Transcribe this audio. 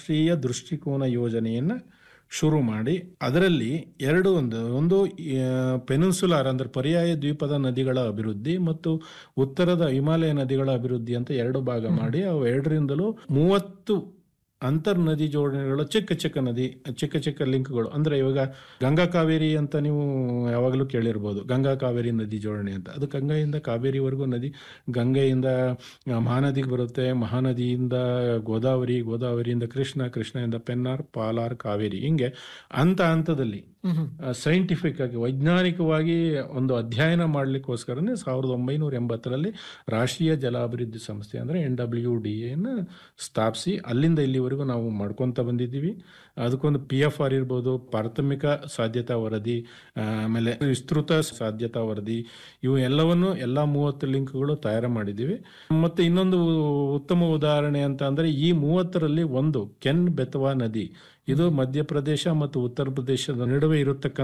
ರಾಷ್ಟ್ರೀಯ ದೃಷ್ಟಿಕೋನ ಯೋಜನೆಯನ್ನು ಶುರು ಮಾಡಿ ಅದರಲ್ಲಿ ಎರಡು ಒಂದು ಒಂದು ಪೆನಿನ್ಸುಲಾರ್ ಅಂದ್ರೆ ಪರ್ಯಾಯ ದ್ವೀಪದ ನದಿಗಳ ಅಭಿವೃದ್ಧಿ ಮತ್ತು ಉತ್ತರದ ಹಿಮಾಲಯ ನದಿಗಳ ಅಭಿವೃದ್ಧಿ ಅಂತ ಎರಡು ಭಾಗ ಮಾಡಿ ಅವು ಎರಡರಿಂದಲೂ ಮೂವತ್ತು ಅಂತರ್ ನದಿ ಜೋಡಣೆಗಳು ಚಿಕ್ಕ ಚಿಕ್ಕ ನದಿ ಚಿಕ್ಕ ಚಿಕ್ಕ ಲಿಂಕ್ಗಳು ಅಂದ್ರೆ ಇವಾಗ ಗಂಗಾ ಕಾವೇರಿ ಅಂತ ನೀವು ಯಾವಾಗಲೂ ಕೇಳಿರ್ಬೋದು ಗಂಗಾ ಕಾವೇರಿ ನದಿ ಜೋಡಣೆ ಅಂತ ಅದು ಗಂಗೆಯಿಂದ ಕಾವೇರಿವರೆಗೂ ನದಿ ಗಂಗೆಯಿಂದ ಮಹಾನದಿಗೆ ಬರುತ್ತೆ ಮಹಾನದಿಯಿಂದ ಗೋದಾವರಿ ಗೋದಾವರಿಯಿಂದ ಕೃಷ್ಣ ಕೃಷ್ಣದಿಂದ ಪೆನ್ನಾರ್ ಪಾಲಾರ್ ಕಾವೇರಿ ಹಿಂಗೆ ಹಂತ ಹಂತದಲ್ಲಿ ಸೈಂಟಿಫಿಕ್ ಆಗಿ ವೈಜ್ಞಾನಿಕವಾಗಿ ಒಂದು ಅಧ್ಯಯನ ಮಾಡಲಿಕ್ಕೋಸ್ಕರನೇ ಸಾವಿರದ ಒಂಬೈನೂರ ಎಂಬತ್ತರಲ್ಲಿ ರಾಷ್ಟ್ರೀಯ ಜಲಾಭಿವೃದ್ಧಿ ಸಂಸ್ಥೆ ಅಂದರೆ ಎನ್ ಡಬ್ಲ್ಯೂ ಡಿ ಎನ ಸ್ಥಾಪಿಸಿ ಅಲ್ಲಿಂದ ಇಲ್ಲಿವರೆಗೂ ನಾವು ಮಾಡ್ಕೊತ ಬಂದಿದ್ದೀವಿ ಅದಕ್ಕೊಂದು ಪಿ ಎಫ್ ಆರ್ ಇರ್ಬೋದು ಪ್ರಾಥಮಿಕ ಸಾಧ್ಯತಾ ವರದಿ ಆ, ಆಮೇಲೆ ವಿಸ್ತೃತ ಸಾಧ್ಯತಾ ವರದಿ ಇವು ಎಲ್ಲವನ್ನು ಎಲ್ಲ ಮೂವತ್ತು ಲಿಂಕ್ಗಳು ತಯಾರು ಮಾಡಿದ್ದೀವಿ ಮತ್ತೆ ಇನ್ನೊಂದು ಉತ್ತಮ ಉದಾಹರಣೆ ಅಂತ ಅಂದ್ರೆ ಈ ಮೂವತ್ತರಲ್ಲಿ ಒಂದು ಕೆನ್ ಬೆತವಾ ನದಿ ಇದು ಮಧ್ಯಪ್ರದೇಶ ಮತ್ತು ಉತ್ತರ ಪ್ರದೇಶದ ನಡುವೆ ಇರತಕ್ಕಂಥ